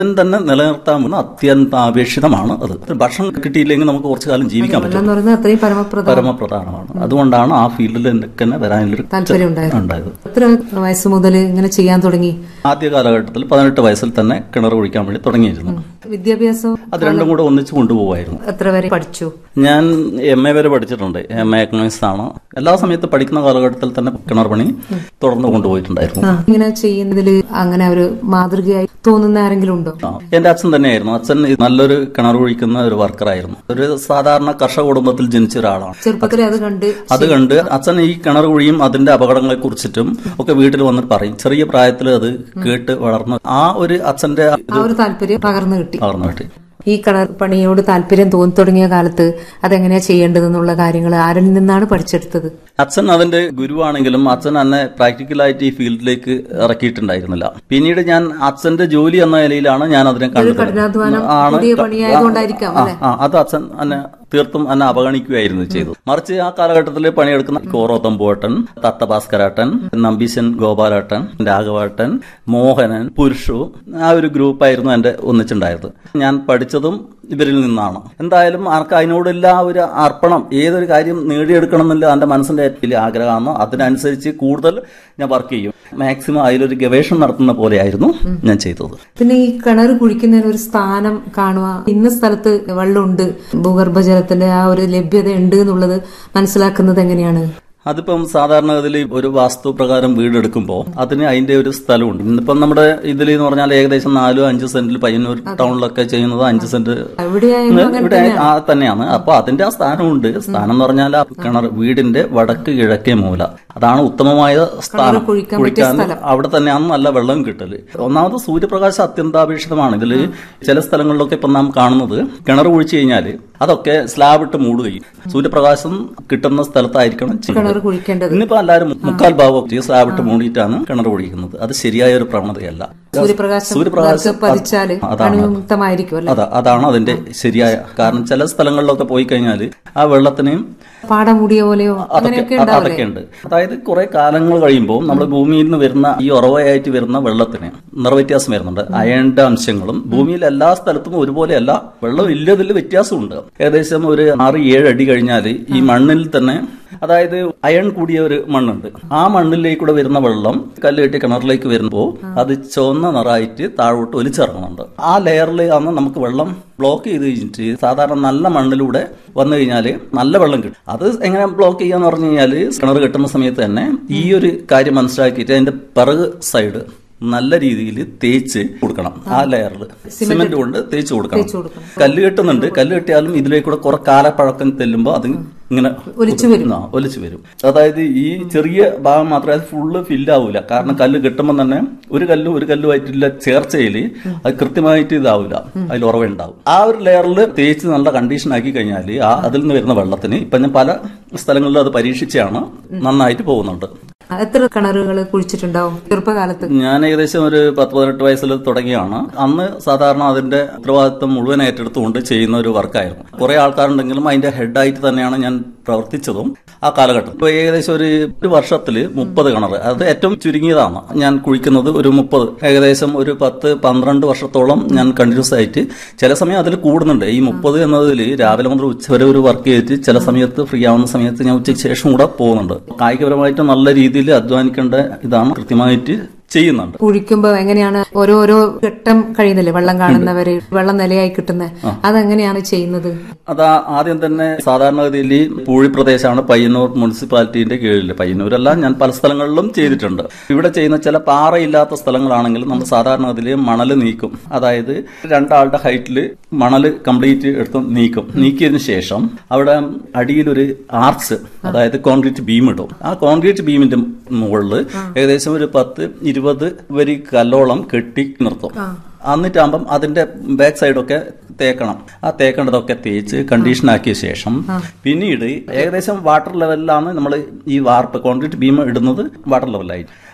തന്നെ നിലനിർത്താമെന്ന് അത്യന്താപേക്ഷിതമാണ് അത് ഭക്ഷണം കിട്ടിയില്ലെങ്കിൽ നമുക്ക് കുറച്ചു കാലം ജീവിക്കാൻ വെള്ളം പറ്റും എന്ന് പറയുന്നത് അത്രയും പരമപ്രധാനം പരമപ്രധാനമാണ് അതുകൊണ്ടാണ് ആ ഫീൽഡിൽ എനിക്ക് തന്നെ വരാനൊരു താല്പര്യം ഉണ്ടായത് ഉണ്ടായത് എത്ര വയസ്സ് മുതൽ ഇങ്ങനെ ചെയ്യാൻ തുടങ്ങി ആദ്യ കാലഘട്ടത്തിൽ പതിനെട്ട് വയസ്സിൽ തന്നെ കിണർ കുഴിക്കാൻ വേണ്ടി തുടങ്ങിയിരുന്നു വിദ്യാഭ്യാസം അത് രണ്ടും കൂടെ ഒന്നിച്ച് കൊണ്ടുപോകുമായിരുന്നു എത്ര വരെ പഠിച്ചു ഞാൻ എം എ വരെ പഠിച്ചിട്ടുണ്ട് എം എ എക്കണോമിക്സ് ആണ് എല്ലാ സമയത്ത് പഠിക്കുന്ന കാലഘട്ടത്തിൽ തന്നെ കിണർ പണി തുടർന്ന് കൊണ്ടുപോയിട്ടുണ്ടായിരുന്നു ആ, ഇങ്ങനെ ചെയ്യുന്നതിൽ അങ്ങനെ ഒരു മാതൃകയായി തോന്നുന്ന ആരെങ്കിലും ഉണ്ടോ ആ, എന്റെ അച്ഛൻ തന്നെയായിരുന്നു അച്ഛൻ നല്ലൊരു കിണർ കുഴിക്കുന്ന ഒരു വർക്കറായിരുന്നു ഒരു സാധാരണ കർഷക കുടുംബത്തിൽ ജനിച്ച ഒരാളാണ് ചെറുപ്പത്തിലെ അത് കണ്ട് അത് കണ്ട് അച്ഛൻ ഈ കിണർ കുഴിയും അതിന്റെ അപകടങ്ങളെ കുറിച്ചിട്ടും ഒക്കെ വീട്ടിൽ വന്നിട്ട് പറയും ചെറിയ പ്രായത്തിൽ അത് കേട്ട് വളർന്നു ആ ഒരു അച്ഛന്റെ ആ ഒരു താല്പര്യം പകർന്നു കിട്ടി വളർന്നു കിട്ടി ഈ കിണർ പണിയോട് താല്പര്യം തോന്നി തുടങ്ങിയ കാലത്ത് അതെങ്ങനെയാ ചെയ്യേണ്ടതെന്നുള്ള കാര്യങ്ങൾ ആരിൽ നിന്നാണ് പഠിച്ചെടുത്തത് അച്ഛൻ അതിന്റെ ഗുരുവാണെങ്കിലും അച്ഛൻ എന്നെ പ്രാക്ടിക്കലായിട്ട് ഈ ഫീൽഡിലേക്ക് ഇറക്കിയിട്ടുണ്ടായിരുന്നില്ല പിന്നീട് ഞാൻ അച്ഛന്റെ ജോലി എന്ന നിലയിലാണ് ഞാൻ അതിനെ കണ്ടത് കഠിനാധ്വാനം ആണ് പുതിയ പണിയായതുകൊണ്ടായിരിക്കാം ആ, ആ, അത് അച്ഛൻ എന്നെ തീർത്തും എന്നെ അവഗണിക്കുകയായിരുന്നു ചെയ്തത് മറിച്ച് ആ കാലഘട്ടത്തിൽ പണിയെടുക്കുന്ന കോറോ തമ്പുവേട്ടൻ തത്തഭാസ്കരാട്ടൻ നമ്പീശൻ ഗോപാലേട്ടൻ രാഘവേട്ടൻ മോഹനൻ പുരുഷു ആ ഒരു ഗ്രൂപ്പായിരുന്നു എന്റെ ഒന്നിച്ചുണ്ടായത് ഞാൻ പഠിച്ചതും ഇവരിൽ നിന്നാണ് എന്തായാലും ആർക്ക് അതിനോടുള്ള ആ ഒരു അർപ്പണം ഏതൊരു കാര്യം നേടിയെടുക്കണം എന്നുള്ള എന്റെ മനസ്സിന്റെ ഏറ്റവും വലിയ ആഗ്രഹമാണ് അതിനനുസരിച്ച് കൂടുതൽ ഞാൻ വർക്ക് ചെയ്യും മാക്സിമം അതിലൊരു ഗവേഷണം നടത്തുന്ന പോലെയായിരുന്നു ഞാൻ ചെയ്തത് പിന്നെ ഈ കിണർ കുഴിക്കുന്നതിന് ഒരു സ്ഥാനം കാണുക ഇന്ന സ്ഥലത്ത് വെള്ളമുണ്ട് ഭൂഗർഭജലത്തിന്റെ ആ ഒരു ലഭ്യത ഉണ്ട് എന്നുള്ളത് മനസ്സിലാക്കുന്നത് എങ്ങനെയാണ് അതിപ്പം സാധാരണഗതിയിൽ ഒരു വാസ്തു പ്രകാരം വീടെടുക്കുമ്പോൾ അതിന് അതിന്റെ ഒരു സ്ഥലമുണ്ട് ഇന്നിപ്പം നമ്മുടെ ഇതിൽ എന്ന് പറഞ്ഞാൽ ഏകദേശം നാലോ അഞ്ച് സെന്റിൽ പയ്യന്നൂർ ടൗണിലൊക്കെ ചെയ്യുന്നത് അഞ്ച് സെന്റ് എവിടെയായാലും അങ്ങനെ ഇവിടെ ആ തന്നെയാണ് അപ്പൊ അതിന്റെ ആ സ്ഥാനമുണ്ട് സ്ഥാനം എന്ന് പറഞ്ഞാൽ ആ കിണർ വീടിന്റെ വടക്ക് കിഴക്കേ മൂല അതാണ് ഉത്തമമായ സ്ഥാനം കുഴിക്കാൻ പറ്റിയ കുഴിക്കാൻ അവിടെ തന്നെയാണ് നല്ല വെള്ളം കിട്ടല് ഒന്നാമത് സൂര്യപ്രകാശം അത്യന്താപേക്ഷിതമാണ് ഇതിൽ ചില സ്ഥലങ്ങളിലൊക്കെ ഇപ്പം നാം കാണുന്നത് കിണർ കുഴിച്ചു കഴിഞ്ഞാൽ അതൊക്കെ സ്ലാബ് ഇട്ട് മൂടുകയും സൂര്യപ്രകാശം കിട്ടുന്ന സ്ഥലത്തായിരിക്കണം ചെയ്യുന്നത് കിണർ കുഴിക്കേണ്ടത് ഇന്നിപ്പോ എല്ലാവരും മുക്കാൽ ഭാഗം ഈ സ്ലാബ് ഇട്ട് മൂടിയിട്ടാണ് കിണർ കുഴിക്കുന്നത് അത് ശരിയായ ഒരു പ്രവണതയല്ല സൂര്യപ്രകാശം സൂര്യപ്രകാശം നേർക്ക് പതിച്ചാല് അതാണ് അണുവിമുക്തമായിരിക്കും അല്ലെ അതാ അതാണ് അതിന്റെ ശരിയായ കാരണം ചില സ്ഥലങ്ങളിലൊക്കെ പോയി കഴിഞ്ഞാൽ ആ വെള്ളത്തിന് പാട മൂടിയ പോലെയോ അതൊക്കെ അങ്ങനെയൊക്കെ അത് ഉണ്ടാവില്ലേ അതൊക്കെ ഉണ്ട് അതായത് കുറെ കാലങ്ങൾ കഴിയുമ്പോൾ നമ്മുടെ ഭൂമിയിൽ നിന്ന് വരുന്ന ഈ ഉറവയായിട്ട് വരുന്ന വെള്ളത്തിന് നിറവ്യത്യാസം വരുന്നുണ്ട് അയണിന്റെ അംശങ്ങളും ഭൂമിയിൽ എല്ലാ സ്ഥലത്തും ഒരുപോലെയല്ല വെള്ളം ഇല്ലതിൽ വ്യത്യാസമുണ്ട് ഏകദേശം ഒരു ആറ് ഏഴ് അടി കഴിഞ്ഞാൽ ഈ മണ്ണിൽ തന്നെ അതായത് അയൺ കൂടിയ ഒരു മണ്ണുണ്ട് ആ മണ്ണിലേക്ക് കൂടെ വരുന്ന വെള്ളം കല്ല് കെട്ടി കിണറിലേക്ക് വരുമ്പോൾ അത് ചുവന്ന നിറായിട്ട് താഴോട്ട് ഒലിച്ചിറങ്ങുന്നുണ്ട് ആ ലെയറിൽ ആണ് നമുക്ക് വെള്ളം ബ്ലോക്ക് ചെയ്ത് കഴിഞ്ഞിട്ട് സാധാരണ നല്ല മണ്ണിലൂടെ വന്നു കഴിഞ്ഞാൽ നല്ല വെള്ളം കിട്ടും അത് എങ്ങനെ ബ്ലോക്ക് ചെയ്യാന്ന് പറഞ്ഞു കഴിഞ്ഞാൽ കിണർ കെട്ടുന്ന സമയത്ത് തന്നെ ഈ ഒരു കാര്യം മനസ്സിലാക്കിയിട്ട് അതിന്റെ പിറക് സൈഡ് നല്ല രീതിയിൽ തേച്ച് കൊടുക്കണം ആ ലെയറിൽ സിമെന്റ് കൊണ്ട് തേച്ച് കൊടുക്കണം കൊടുക്കണം. കല്ല് കെട്ടുന്നുണ്ട് കല്ല് കെട്ടിയാലും ഇതിലേക്കൂടെ കുറെ കാലപ്പഴക്കം തെല്ലുമ്പോൾ അത് ഇങ്ങനെ ഒലിച്ചു വരും. ആ, ഒലിച്ചു വരും അതായത് ഈ ചെറിയ ഭാഗം മാത്രമേ അത് ഫുള്ള് ഫില്ലാവൂല കാരണം കല്ല് കെട്ടുമ്പോൾ തന്നെ ഒരു കല്ലും ഒരു കല്ലുമായിട്ടുള്ള ചേർച്ചയിൽ അത് കൃത്യമായിട്ട് ഇതാവൂല അതിൽ ഉറവുണ്ടാവും ആ ഒരു ലെയറിൽ തേച്ച് നല്ല കണ്ടീഷൻ ആക്കി കഴിഞ്ഞാൽ ആ അതിൽ നിന്ന് വരുന്ന വെള്ളത്തിന് ഇപ്പൊ ഞാൻ പല സ്ഥലങ്ങളിലും അത് പരീക്ഷിച്ചാണ് നന്നായിട്ട് പോകുന്നുണ്ട് എത്ര കിണറുകൾ കുഴിച്ചിട്ടുണ്ടാവും ചെറുപ്പകാലത്ത് ഞാൻ ഏകദേശം ഒരു പത്ത് പതിനെട്ട് വയസ്സിൽ തുടങ്ങിയാണ് അന്ന് സാധാരണ അതിന്റെ ഉത്തരവാദിത്വം മുഴുവൻ ഏറ്റെടുത്തുകൊണ്ട് ചെയ്യുന്ന ഒരു വർക്കായിരുന്നു കുറെ ആൾക്കാരുണ്ടെങ്കിലും അതിന്റെ ഹെഡായിട്ട് തന്നെയാണ് ഞാൻ പ്രവർത്തിച്ചതും ആ കാലഘട്ടം ഇപ്പൊ ഏകദേശം ഒരു ഒരു വർഷത്തില് മുപ്പത് കിണർ അത് ഏറ്റവും ചുരുങ്ങിയതാണ് ഞാൻ കുഴിക്കുന്നത് ഒരു മുപ്പത് ഏകദേശം ഒരു പത്ത് പന്ത്രണ്ട് വർഷത്തോളം ഞാൻ കണ്ടിന്യൂസ് ആയിട്ട് ചില സമയം അതിൽ കൂടുന്നുണ്ട് ഈ മുപ്പത് എന്നതിൽ രാവിലെ മുതൽ ഉച്ച വരെ ഒരു വർക്ക് ചെയ്തിട്ട് ചില സമയത്ത് ഫ്രീ ആവുന്ന സമയത്ത് ഞാൻ ഉച്ചയ്ക്ക് ശേഷം കൂടെ പോകുന്നുണ്ട് കായികപരമായിട്ട് നല്ല രീതിയിൽ അധ്വാനിക്കേണ്ട ഇതാണ് കൃത്യമായിട്ട് ചെയ്യുന്നുണ്ട് കുഴിക്കുമ്പോ എങ്ങനെയാണ് ഓരോരോ ഘട്ടം കഴിയുന്നില്ലേ വെള്ളം കാണുന്നവര് വെള്ളം നിലയായി കിട്ടുന്നത് അതെങ്ങനെയാണ് ചെയ്യുന്നത് അത് ആദ്യം തന്നെ സാധാരണഗതിയിൽ പൂഴി പ്രദേശമാണ് പയ്യന്നൂർ മുനിസിപ്പാലിറ്റിന്റെ കീഴിൽ പയ്യന്നൂരല്ല ഞാൻ പല സ്ഥലങ്ങളിലും ചെയ്തിട്ടുണ്ട് ഇവിടെ ചെയ്യുന്ന ചില പാറയില്ലാത്ത സ്ഥലങ്ങളാണെങ്കിൽ നമ്മൾ സാധാരണഗതിയിൽ മണൽ നീക്കും അതായത് രണ്ടാളുടെ ഹൈറ്റിൽ മണൽ കംപ്ലീറ്റ് എടുത്ത് നീക്കും നീക്കിയതിനു ശേഷം അവിടെ അടിയിൽ ഒരു ആർച്ച് അതായത് കോൺക്രീറ്റ് ബീം ഇടും ആ കോൺക്രീറ്റ് ബീമിന്റെ മുകളിൽ ഏകദേശം ഒരു പത്ത് ഇരുപത് വരി കല്ലോളം കെട്ടി നിർത്തും എന്നിട്ടാകുമ്പം അതിന്റെ ബാക്ക് സൈഡൊക്കെ തേക്കണം ആ തേക്കേണ്ടതൊക്കെ തേച്ച് കണ്ടീഷൻ ആക്കിയ ശേഷം പിന്നീട് ഏകദേശം വാട്ടർ ലെവലിലാണ് നമ്മൾ ഈ വാർപ്പ് കോൺക്രീറ്റ് ബീം ഇടുന്നത് വാട്ടർ ലെവലായി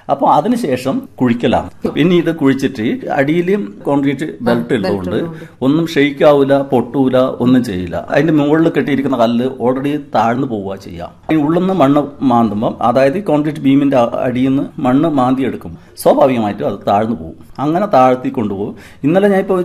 അപ്പോൾ അതിനുശേഷം കുഴിക്കലാണ് പിന്നെ ഇത് കുഴിച്ചിട്ട് അടിയിലും കോൺക്രീറ്റ് ബെൽറ്റ് ഉള്ളതുകൊണ്ട് ഒന്നും ഷെയ്ക്ക് ആവില്ല പൊട്ടൂല ഒന്നും ചെയ്യില്ല അതിന്റെ മുകളിൽ കെട്ടിയിരിക്കുന്ന കല്ല് ഓൾറെഡി താഴ്ന്നു പോവുക ചെയ്യാം ഈ ഉള്ളിൽ നിന്ന് മണ്ണ് മാന്തുമ്പം അതായത് ഈ കോൺക്രീറ്റ് ബീമിന്റെ അ- അടിയിൽ നിന്ന് മണ്ണ് മാന്തി എടുക്കും സ്വാഭാവികമായിട്ടും അത് താഴ്ന്നു പോകും അങ്ങനെ താഴ്ത്തി കൊണ്ടുപോകും ഇന്നലെ ഞാൻ ഇപ്പോൾ